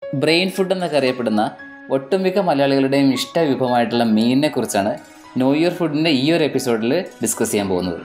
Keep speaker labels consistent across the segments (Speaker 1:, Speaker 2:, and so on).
Speaker 1: brain food എന്നൊക്കെ അറിയപ്പെടുന്ന ഒട്ടുമിക്ക മലയാളികളുടെയും ഇഷ്ട വിഭവമായിട്ടുള്ള മീനിനെ കുറിച്ചാണ് ന്യൂ ഇയർ ഫുഡിൻ്റെ ഈ ഒരു എപ്പിസോഡിൽ ഡിസ്കസ് ചെയ്യാൻ പോകുന്നത്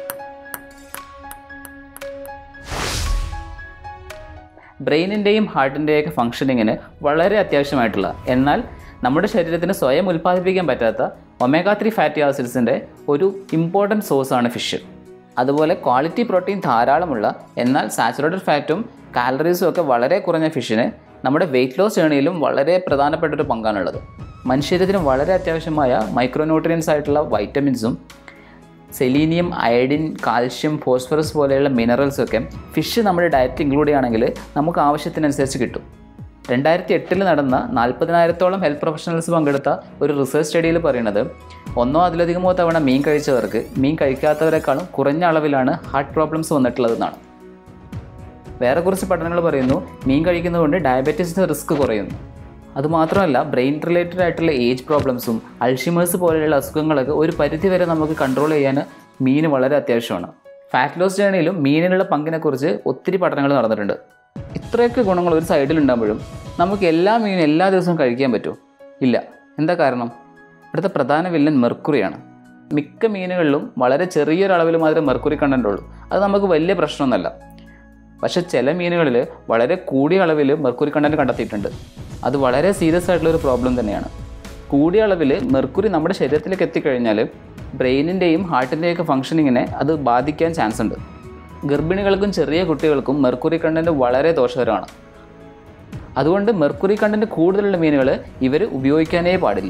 Speaker 1: ബ്രെയിനിൻ്റെയും ഹാർട്ടിൻ്റെയൊക്കെ ഫങ്ഷനിങ്ങിന് വളരെ അത്യാവശ്യമായിട്ടുള്ള എന്നാൽ നമ്മുടെ ശരീരത്തിന് സ്വയം ഉൽപ്പാദിപ്പിക്കാൻ പറ്റാത്ത ഒമേഗ ത്രീ ഫാറ്റി ആസിഡ്സിൻ്റെ ഒരു ഇമ്പോർട്ടൻറ്റ് സോഴ്സാണ് ഫിഷ് അതുപോലെ ക്വാളിറ്റി പ്രോട്ടീൻ ധാരാളമുള്ള എന്നാൽ സാച്ചുറേറ്റഡ് ഫാറ്റും കാലറീസും ഒക്കെ വളരെ കുറഞ്ഞ ഫിഷിന് നമ്മുടെ വെയിറ്റ് ലോസ് ജേണിയിലും വളരെ പ്രധാനപ്പെട്ട ഒരു പങ്കാണുള്ളത് മനുഷ്യരത്തിന് വളരെ അത്യാവശ്യമായ മൈക്രോന്യൂട്രിയൻസ് ആയിട്ടുള്ള വൈറ്റമിൻസും സെലീനിയം അയഡിൻ കാൽഷ്യം ഫോസ്ഫറസ് പോലെയുള്ള മിനറൽസ് ഒക്കെ ഫിഷ് നമ്മുടെ ഡയറ്റ് ഇൻക്ലൂഡ് ചെയ്യുകയാണെങ്കിൽ നമുക്ക് ആവശ്യത്തിനനുസരിച്ച് കിട്ടും രണ്ടായിരത്തി എട്ടിൽ നടന്ന നാൽപ്പതിനായിരത്തോളം ഹെൽത്ത് പ്രൊഫഷണൽസ് പങ്കെടുത്ത ഒരു റിസർച്ച് സ്റ്റഡിയിൽ പറയുന്നത് ഒന്നോ അതിലധികമോ തവണ മീൻ കഴിച്ചവർക്ക് മീൻ കഴിക്കാത്തവരെക്കാളും കുറഞ്ഞ അളവിലാണ് ഹാർട്ട് പ്രോബ്ലംസ് വന്നിട്ടുള്ളതെന്നാണ് വേറെ കുറച്ച് പഠനങ്ങൾ പറയുന്നു മീൻ കഴിക്കുന്നതുകൊണ്ട് ഡയബറ്റീസിൻ്റെ റിസ്ക് കുറയുന്നു അതുമാത്രമല്ല ബ്രെയിൻ റിലേറ്റഡ് ആയിട്ടുള്ള ഏജ് പ്രോബ്ലംസും അൾഷിമേഴ്സ് പോലെയുള്ള അസുഖങ്ങളൊക്കെ ഒരു പരിധി വരെ നമുക്ക് കൺട്രോൾ ചെയ്യാൻ മീൻ വളരെ അത്യാവശ്യമാണ് ഫാറ്റ് ലോസ് ജേണിയിലും മീനിനുള്ള പങ്കിനെക്കുറിച്ച് ഒത്തിരി പഠനങ്ങൾ നടന്നിട്ടുണ്ട് ഇത്രയൊക്കെ ഗുണങ്ങൾ ഒരു സൈഡിലുണ്ടാകുമ്പോഴും നമുക്ക് എല്ലാ മീനും എല്ലാ ദിവസവും കഴിക്കാൻ പറ്റുമോ ഇല്ല എന്താ കാരണം ഇവിടുത്തെ പ്രധാന വില്ലൻ മെർക്കുറിയാണ് മിക്ക മീനുകളിലും വളരെ ചെറിയൊരളവിൽ മാത്രമേ മെർക്കുറി കണ്ടൻ്റ് ഉള്ളൂ അത് നമുക്ക് വലിയ പ്രശ്നമൊന്നുമല്ല പക്ഷെ ചില മീനുകളിൽ വളരെ കൂടിയ അളവിൽ മെർക്കുറി കണ്ടന്റ് കണ്ടെത്തിയിട്ടുണ്ട് അത് വളരെ സീരിയസ് ആയിട്ടുള്ള ഒരു പ്രോബ്ലം തന്നെയാണ് കൂടിയ അളവിൽ മെർക്കുറി നമ്മുടെ ശരീരത്തിലേക്ക് എത്തിക്കഴിഞ്ഞാൽ ബ്രെയിനിൻ്റെയും ഹാർട്ടിൻ്റെയൊക്കെ ഫങ്ഷനിങ്ങിനെ അത് ബാധിക്കാൻ ചാൻസ് ഉണ്ട് ഗർഭിണികൾക്കും ചെറിയ കുട്ടികൾക്കും മെർക്കുറി കണ്ടന്റ് വളരെ ദോഷകരമാണ് അതുകൊണ്ട് മെർക്കുറി കണ്ടന്റ് കൂടുതലുള്ള മീനുകൾ ഇവർ ഉപയോഗിക്കാനേ പാടില്ല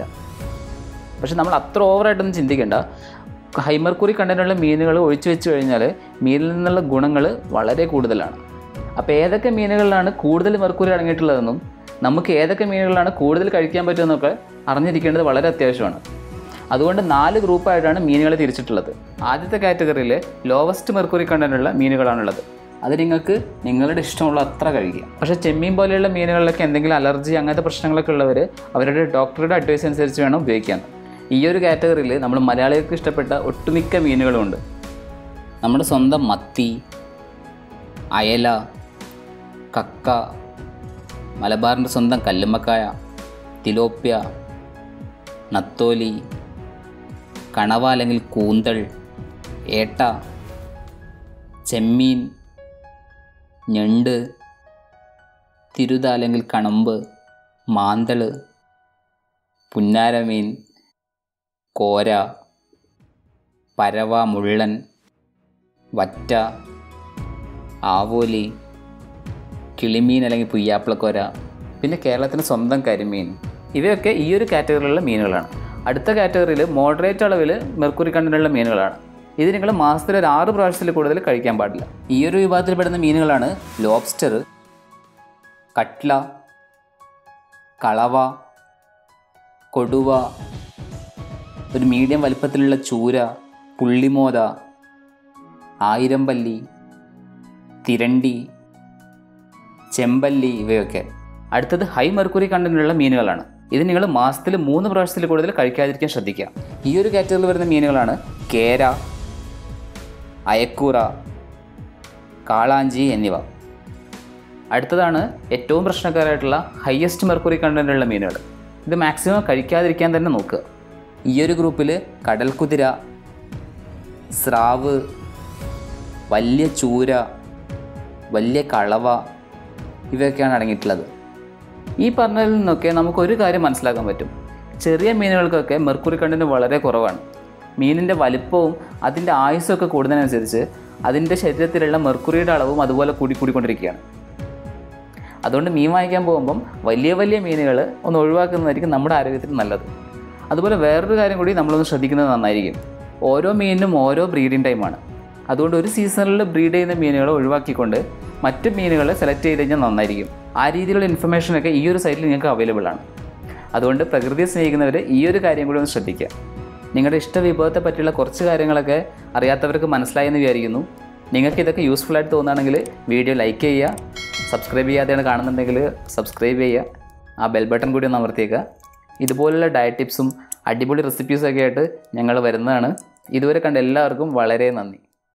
Speaker 1: പക്ഷെ നമ്മൾ അത്ര ഓവറായിട്ടൊന്നും ചിന്തിക്കേണ്ട ഹൈമർക്കുറി കണ്ടന്റുള്ള മീനുകൾ ഒഴിച്ചു വെച്ച് കഴിഞ്ഞാൽ മീനിൽ നിന്നുള്ള ഗുണങ്ങൾ വളരെ കൂടുതലാണ് അപ്പോൾ ഏതൊക്കെ മീനുകളിലാണ് കൂടുതൽ മെർക്കുറി അടങ്ങിയിട്ടുള്ളതെന്നും നമുക്ക് ഏതൊക്കെ മീനുകളിലാണ് കൂടുതൽ കഴിക്കാൻ പറ്റുമെന്നൊക്കെ അറിഞ്ഞിരിക്കേണ്ടത് വളരെ അത്യാവശ്യമാണ് അതുകൊണ്ട് നാല് ഗ്രൂപ്പായിട്ടാണ് മീനുകളെ തിരിച്ചിട്ടുള്ളത് ആദ്യത്തെ കാറ്റഗറിയിൽ ലോവസ്റ്റ് മെർക്കുറി കണ്ടന്റുള്ള മീനുകളാണുള്ളത് അത് നിങ്ങൾക്ക് നിങ്ങളുടെ ഇഷ്ടമുള്ള അത്ര കഴിക്കുക പക്ഷേ ചെമ്മീൻ പോലെയുള്ള മീനുകളിലൊക്കെ എന്തെങ്കിലും അലർജി അങ്ങനത്തെ പ്രശ്നങ്ങളൊക്കെ ഉള്ളവർ അവരുടെ ഡോക്ടറുടെ അഡ്വൈസ് അനുസരിച്ച് വേണം ഉപയോഗിക്കാൻ ഈ ഒരു കാറ്റഗറിയിൽ നമ്മൾ മലയാളികൾക്ക് ഇഷ്ടപ്പെട്ട ഒട്ടുമിക്ക മീനുകളുമുണ്ട് നമ്മുടെ സ്വന്തം മത്തി അയല കക്ക മലബാറിൻ്റെ സ്വന്തം കല്ലുമ്മക്കായ തിലോപ്യ നത്തോലി കണവ അല്ലെങ്കിൽ കൂന്തൾ ഏട്ട ചെമ്മീൻ ഞണ്ട് തിരുത അല്ലെങ്കിൽ കണമ്പ് മാന്തള് പുന്നാരമീൻ കോര പരവ മുള്ളൻ വറ്റ ആവോലി കിളിമീൻ അല്ലെങ്കിൽ പുയ്യാപ്പിളക്കോര പിന്നെ കേരളത്തിന് സ്വന്തം കരിമീൻ ഇവയൊക്കെ ഈ ഒരു കാറ്റഗറിയിലുള്ള മീനുകളാണ് അടുത്ത കാറ്റഗറിയിൽ മോഡറേറ്റ് അളവിൽ മെർക്കുറി കണ്ടന്റുള്ള മീനുകളാണ് ഇത് നിങ്ങൾ മാസത്തിൽ ഒരു ആറ് പ്രാവശ്യത്തിൽ കൂടുതൽ കഴിക്കാൻ പാടില്ല ഈ ഒരു വിഭാഗത്തിൽപ്പെടുന്ന മീനുകളാണ് ലോബ്സ്റ്റർ കട്ട്ല കളവ കൊടുവ ഒരു മീഡിയം വലിപ്പത്തിലുള്ള ചൂര പുള്ളിമോത ആയിരമ്പല്ലി തിരണ്ടി ചെമ്പല്ലി ഇവയൊക്കെ അടുത്തത് ഹൈ മെർക്കുറി കണ്ടന്റുള്ള മീനുകളാണ് ഇത് നിങ്ങൾ മാസത്തിൽ മൂന്ന് പ്രാവശ്യത്തിൽ കൂടുതൽ കഴിക്കാതിരിക്കാൻ ശ്രദ്ധിക്കുക ഈ ഒരു കാറ്റഗറിയിൽ വരുന്ന മീനുകളാണ് കേര അയക്കൂറ കാളാഞ്ചി എന്നിവ അടുത്തതാണ് ഏറ്റവും പ്രശ്നക്കാരായിട്ടുള്ള ഹയസ്റ്റ് മെർക്കുറി കണ്ടന്റുള്ള മീനുകൾ ഇത് മാക്സിമം കഴിക്കാതിരിക്കാൻ തന്നെ നോക്കുക ഈ ഒരു ഗ്രൂപ്പിൽ കടൽക്കുതിര സ്രാവ് വലിയ ചൂര വലിയ കളവ ഇവയൊക്കെയാണ് അടങ്ങിയിട്ടുള്ളത് ഈ പറഞ്ഞതിൽ നിന്നൊക്കെ നമുക്കൊരു കാര്യം മനസ്സിലാക്കാൻ പറ്റും ചെറിയ മീനുകൾക്കൊക്കെ മെർക്കുറി കണ്ടന്റ് വളരെ കുറവാണ് മീനിൻ്റെ വലിപ്പവും അതിൻ്റെ ആയുസ്സൊക്കെ കൂടുന്നതിനനുസരിച്ച് അതിൻ്റെ ശരീരത്തിലുള്ള മെർക്കുറിയുടെ അളവും അതുപോലെ കൂടി കൂടിക്കൊണ്ടിരിക്കുകയാണ് അതുകൊണ്ട് മീൻ വാങ്ങിക്കാൻ പോകുമ്പം വലിയ വലിയ മീനുകൾ ഒന്ന് ഒഴിവാക്കുന്നതായിരിക്കും നമ്മുടെ ആരോഗ്യത്തിന് നല്ലത് അതുപോലെ വേറൊരു കാര്യം കൂടി നമ്മളൊന്ന് ശ്രദ്ധിക്കുന്നത് നന്നായിരിക്കും ഓരോ മീനിനും ഓരോ ബ്രീഡിംഗ് ടൈമാണ് അതുകൊണ്ട് ഒരു സീസണിൽ ബ്രീഡ് ചെയ്യുന്ന മീനുകളെ ഒഴിവാക്കിക്കൊണ്ട് മറ്റ് മീനുകളെ സെലക്ട് ചെയ്ത് കഴിഞ്ഞാൽ നന്നായിരിക്കും ആ രീതിയിലുള്ള ഇൻഫർമേഷനൊക്കെ ഈ ഒരു സൈറ്റിൽ നിങ്ങൾക്ക് അവൈലബിൾ ആണ് അതുകൊണ്ട് പ്രകൃതിയെ സ്നേഹിക്കുന്നവർ ഈ ഒരു കാര്യം കൂടി ഒന്ന് ശ്രദ്ധിക്കുക നിങ്ങളുടെ ഇഷ്ട വിഭവത്തെ പറ്റിയുള്ള കുറച്ച് കാര്യങ്ങളൊക്കെ അറിയാത്തവർക്ക് മനസ്സിലായെന്ന് വിചാരിക്കുന്നു നിങ്ങൾക്ക് ഇതൊക്കെ യൂസ്ഫുൾ ആയിട്ട് തോന്നുകയാണെങ്കിൽ വീഡിയോ ലൈക്ക് ചെയ്യുക സബ്സ്ക്രൈബ് ചെയ്യാതെയാണ് കാണുന്നുണ്ടെങ്കിൽ സബ്സ്ക്രൈബ് ചെയ്യുക ആ ബെൽ ബട്ടൺ കൂടി ഒന്ന് അമർത്തിയേക്കുക ഇതുപോലുള്ള ഡയറ്റ് ടിപ്സും അടിപൊളി റെസിപ്പീസൊക്കെ ആയിട്ട് ഞങ്ങൾ വരുന്നതാണ് ഇതുവരെ കണ്ട എല്ലാവർക്കും വളരെ നന്ദി